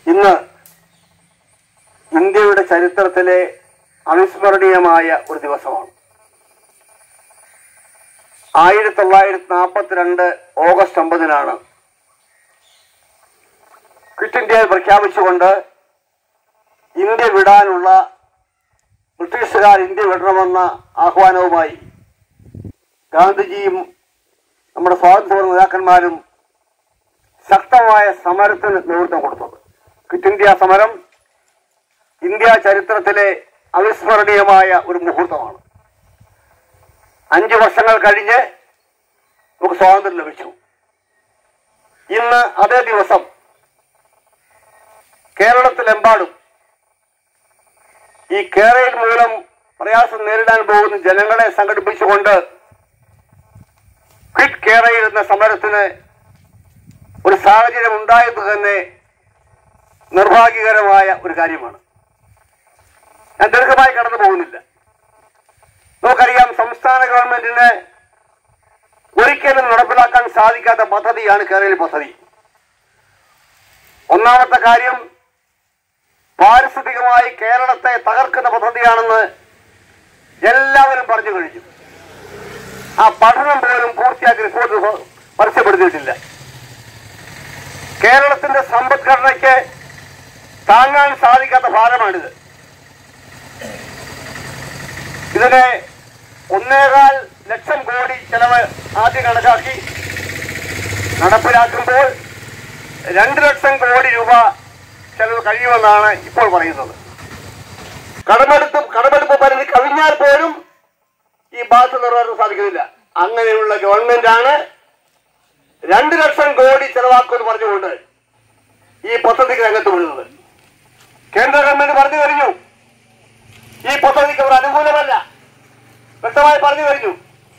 ഇന്ന് ഇന്ത്യയുടെ ചരിത്രത്തിലെ അവിസ്മരണീയമായ ഒരു ദിവസമാണ് ആയിരത്തി തൊള്ളായിരത്തി നാൽപ്പത്തിരണ്ട് ഓഗസ്റ്റ് ഒമ്പതിനാണ് ക്വിറ്റ് ഇന്ത്യ പ്രഖ്യാപിച്ചുകൊണ്ട് ഇന്ത്യ വിടാനുള്ള ബ്രിട്ടീഷുകാർ ഇന്ത്യ വിടണമെന്ന ആഹ്വാനവുമായി ഗാന്ധിജിയും നമ്മുടെ സ്വാതന്ത്ര്യ നേതാക്കന്മാരും ശക്തമായ സമരത്തിന് നേതൃത്വം കൊടുത്തത് ക്വിറ്റ് ഇന്ത്യ സമരം ഇന്ത്യ ചരിത്രത്തിലെ അവിസ്മരണീയമായ ഒരു മുഹൂർത്തമാണ് അഞ്ചു വർഷങ്ങൾ കഴിഞ്ഞ് നമുക്ക് സ്വാതന്ത്ര്യം ലഭിച്ചു ഇന്ന് അതേ ദിവസം കേരളത്തിലെമ്പാടും ഈ കേരളയിൽ മൂലം പ്രയാസം നേരിടാൻ പോകുന്ന ജനങ്ങളെ സംഘടിപ്പിച്ചുകൊണ്ട് ക്വിറ്റ് കേരളയിൽ എന്ന സമരത്തിന് ഒരു സാഹചര്യം ഉണ്ടായത് തന്നെ നിർഭാഗ്യകരമായ ഒരു കാര്യമാണ് ഞാൻ ദീർഘമായി കടന്നു പോകുന്നില്ല നമുക്കറിയാം സംസ്ഥാന ഗവൺമെന്റിന് ഒരിക്കലും നടപ്പിലാക്കാൻ സാധിക്കാത്ത പദ്ധതിയാണ് കേരള പദ്ധതി ഒന്നാമത്തെ കാര്യം പാരിസ്ഥിതികമായി കേരളത്തെ തകർക്കുന്ന പദ്ധതിയാണെന്ന് എല്ലാവരും പറഞ്ഞു കഴിഞ്ഞു ആ പഠനം പോലും പൂർത്തിയാക്കി റിപ്പോർട്ട് പരസ്യപ്പെടുത്തിയിട്ടില്ല കേരളത്തിന്റെ സമ്പദ്ഘടനയ്ക്ക് താങ്ങാൻ സാധിക്കാത്ത ഭാരമാണിത് ഇതിന് ഒന്നേകാൽ ലക്ഷം കോടി ചെലവ് ആദ്യം കണക്കാക്കി നടപ്പിലാക്കുമ്പോൾ രണ്ട് ലക്ഷം കോടി രൂപ ചെലവ് കഴിയുമെന്നാണ് ഇപ്പോൾ പറയുന്നത് കടമെടുപ്പ് കടമെടുപ്പ് പരിധി കവിഞ്ഞാൽ പോലും ഈ ബാധ്യത നിറവേറ്റാൻ സാധിക്കുന്നില്ല അങ്ങനെയുള്ള ഗവൺമെന്റാണ് രണ്ട് ലക്ഷം കോടി ചെലവാക്കുമെന്ന് പറഞ്ഞുകൊണ്ട് ഈ പദ്ധതിക്ക് രംഗത്ത് വിടുന്നത് കേന്ദ്ര ഗവൺമെന്റ് പറഞ്ഞു കഴിഞ്ഞു ഈ പദ്ധതിക്ക് അവർ അനുകൂലമല്ല വ്യക്തമായി പറഞ്ഞു കഴിഞ്ഞു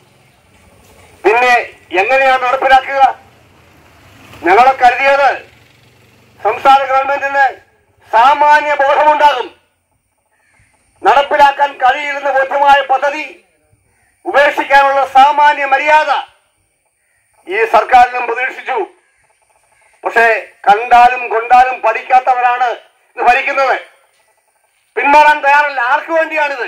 പിന്നെ എങ്ങനെയാണ് നടപ്പിലാക്കുക ഞങ്ങളെ കരുതിയത് സംസ്ഥാന ഗവൺമെന്റിന് സാമാന്യ ബോധമുണ്ടാകും നടപ്പിലാക്കാൻ കഴിയില്ലെന്ന് ബോധ്യമായ പദ്ധതി ഉപേക്ഷിക്കാനുള്ള സാമാന്യ മര്യാദ ഈ സർക്കാരിനും പ്രതീക്ഷിച്ചു പക്ഷേ കണ്ടാലും കൊണ്ടാലും പഠിക്കാത്തവരാണ് ഇത് ഭരിക്കുന്നത് പിന്മാറാൻ തയ്യാറല്ല ആർക്ക് വേണ്ടിയാണിത്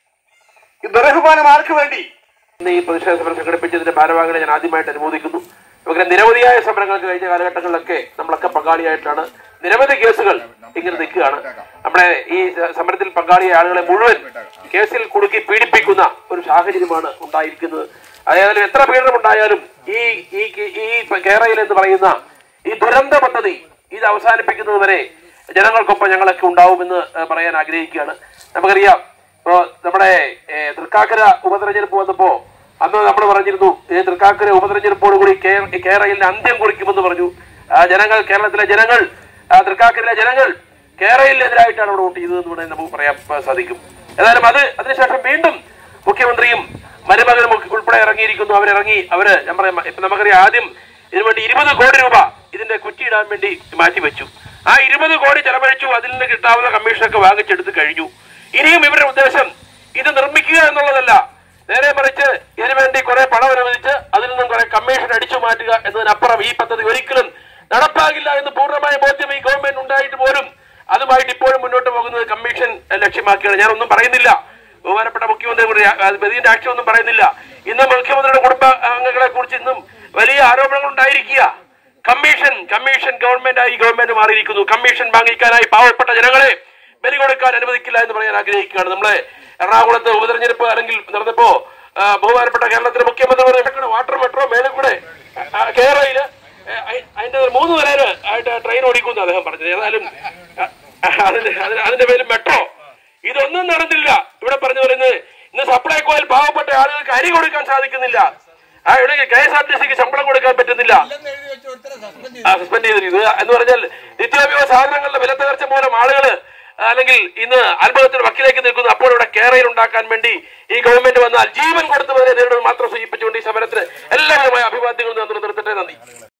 ഈ ദുരഭിമാനം ആർക്ക് വേണ്ടി ഇന്ന് ഈ പ്രതിഷേധ സമരം സംഘടിപ്പിച്ചതിന്റെ ഭാരവാഹികളെ ഞാൻ ആദ്യമായിട്ട് അനുമോദിക്കുന്നു നമുക്ക് നിരവധിയായ സമരങ്ങൾക്ക് കഴിഞ്ഞ കാലഘട്ടങ്ങളിലൊക്കെ നമ്മളൊക്കെ പങ്കാളിയായിട്ടാണ് നിരവധി കേസുകൾ ഇങ്ങനെ നിൽക്കുകയാണ് നമ്മുടെ ഈ സ- സമരത്തിൽ പങ്കാളിയായ ആളുകളെ മുഴുവൻ കേസിൽ കുടുക്കി പീഡിപ്പിക്കുന്ന ഒരു സാഹചര്യമാണ് ഉണ്ടായിരിക്കുന്നത് അതായത് എത്ര പീഡനം ഉണ്ടായാലും ഈ ഈ ഈ കേരളയിൽ എന്ന് പറയുന്ന ഈ ദുരന്ത പദ്ധതി ഇത് അവസാനിപ്പിക്കുന്നത് വരെ ജനങ്ങൾക്കൊപ്പം ഞങ്ങളൊക്കെ ഉണ്ടാവുമെന്ന് ഏഹ്, പറയാൻ ആഗ്രഹിക്കുകയാണ് നമുക്കറിയാം ഇപ്പോ നമ്മുടെ ഏഹ്, തൃക്കാക്കര ഉപതെരഞ്ഞെടുപ്പ് വന്നപ്പോ അന്ന് നമ്മൾ പറഞ്ഞിരുന്നു ഈ തൃക്കാക്കര ഉപതെരഞ്ഞെടുപ്പോട് കൂടി കേ- കേരളയിൽ അന്ത്യം കുറിക്കുമെന്ന് പറഞ്ഞു ആ ജനങ്ങൾ കേരളത്തിലെ ജനങ്ങൾ ആ തൃക്കാക്കരയിലെ ജനങ്ങൾ കേരളയിലെതിരായിട്ടാണ് അവിടെ വോട്ട് ചെയ്തതെന്ന് വേണമെങ്കിൽ നമുക്ക് പറയാൻ പ- സാധിക്കും ഏതായാലും അത് അതിനുശേഷം വീണ്ടും മുഖ്യമന്ത്രിയും മരുമകനും ഒക്കെ ഉൾപ്പെടെ ഇറങ്ങിയിരിക്കുന്നു അവരിറങ്ങി അവര് ഞാൻ പറയാം ഇപ്പൊ നമുക്കറിയാം ആദ്യം ഇതിനുവേണ്ടി ഇരുപത് കോടി രൂപ ഇതിന്റെ കുറ്റിയിടാൻ വേണ്ടി മാറ്റിവെച്ചു ആ ഇരുപത് കോടി ചെലവഴിച്ചു അതിൽ നിന്ന് കിട്ടാവുന്ന കമ്മീഷനൊക്കെ വാങ്ങിച്ചെടുത്ത് കഴിഞ്ഞു ഇനിയും ഇവരുടെ ഉദ്ദേശം ഇത് നിർമ്മിക്കുക എന്നുള്ളതല്ല നേരെ മറിച്ച് ഇതിനുവേണ്ടി കുറെ പണം അനുവദിച്ച് അതിൽ നിന്നും കുറെ കമ്മീഷൻ അടിച്ചു മാറ്റുക എന്നതിനപ്പുറം ഈ പദ്ധതി ഒരിക്കലും നടപ്പാകില്ല എന്ന് പൂർണ്ണമായ ബോധ്യം ഈ ഗവൺമെന്റ് ഉണ്ടായിട്ട് പോലും അതുമായിട്ട് ഇപ്പോഴും മുന്നോട്ട് പോകുന്നത് കമ്മീഷൻ എഹ്, ലക്ഷ്യമാക്കുകയാണ് ഞാനൊന്നും പറയുന്നില്ല ബഹുമാനപ്പെട്ട മുഖ്യമന്ത്രി കൂടി പ്രതിന്റെ ആക്ഷൻ ഒന്നും പറയുന്നില്ല ഇന്ന് മുഖ്യമന്ത്രിയുടെ കുടുംബ അംഗങ്ങളെ കുറിച്ച് ഇന്നും വലിയ ആരോപണങ്ങൾ ഉണ്ടായിരിക്കുക കമ്മീഷൻ കമ്മീഷൻ ഗവൺമെന്റായി ഗവൺമെന്റ് മാറിയിരിക്കുന്നു കമ്മീഷൻ വാങ്ങിക്കാനായി പാവപ്പെട്ട ജനങ്ങളെ ബലി കൊടുക്കാൻ അനുവദിക്കില്ല എന്ന് പറയാൻ ആഗ്രഹിക്കുകയാണ് നമ്മളെ എറണാകുളത്ത് ഉപതെരഞ്ഞെടുപ്പ് അല്ലെങ്കിൽ നടന്നപ്പോ ആ, ബഹുമാനപ്പെട്ട കേരളത്തിലെ മുഖ്യമന്ത്രി പറഞ്ഞു വാട്ടർ മെട്രോ മേലെ കൂടെ ആ, കേരളയില് ആ, അയി- അതിന്റെ ഒരു മൂന്ന് നിലയില് ആയിട്ട് ട്രെയിൻ ഓടിക്കുന്നു അദ്ദേഹം പറഞ്ഞത് ഏതായാലും ആ, അതിന്റെ അതിന്റെ- അതിന്റെ പേര് മെട്രോ ഇതൊന്നും നടന്നില്ല ഇവിടെ പറഞ്ഞു പറയുന്നത് ഇന്ന് സപ്ലൈകോയിൽ പാവപ്പെട്ട ആളുകൾക്ക് അരി കൊടുക്കാൻ സാധിക്കുന്നില്ല ആ ഇവിടെ കെ എസ് ആർ ടി സിക്ക് ശമ്പളം കൊടുക്കാൻ പറ്റുന്നില്ല ആ സസ്പെൻഡ് ചെയ്തിരിക്കുന്നത് ഇത് എന്ന് പറഞ്ഞാൽ നിത്യോപയോഗ സാധനങ്ങളുടെ വില തകർച്ച മൂലം ആളുകൾ അല്ലെങ്കിൽ ഇന്ന് അത്ഭുതത്തിന് വക്കിലേക്ക് നിൽക്കുന്നു അപ്പോൾ ഇവിടെ കേരയിൽ ഉണ്ടാക്കാൻ വേണ്ടി ഈ ഗവൺമെന്റ് വന്നാൽ ജീവൻ കൊടുത്തവരെ നേരിടുന്നത് മാത്രം സൂചിപ്പിച്ചുകൊണ്ട് ഈ സമരത്തിന് എല്ലാവരുമായ അഭിവാദ്യങ്ങൾ നിർത്തട്ടെ നന്ദി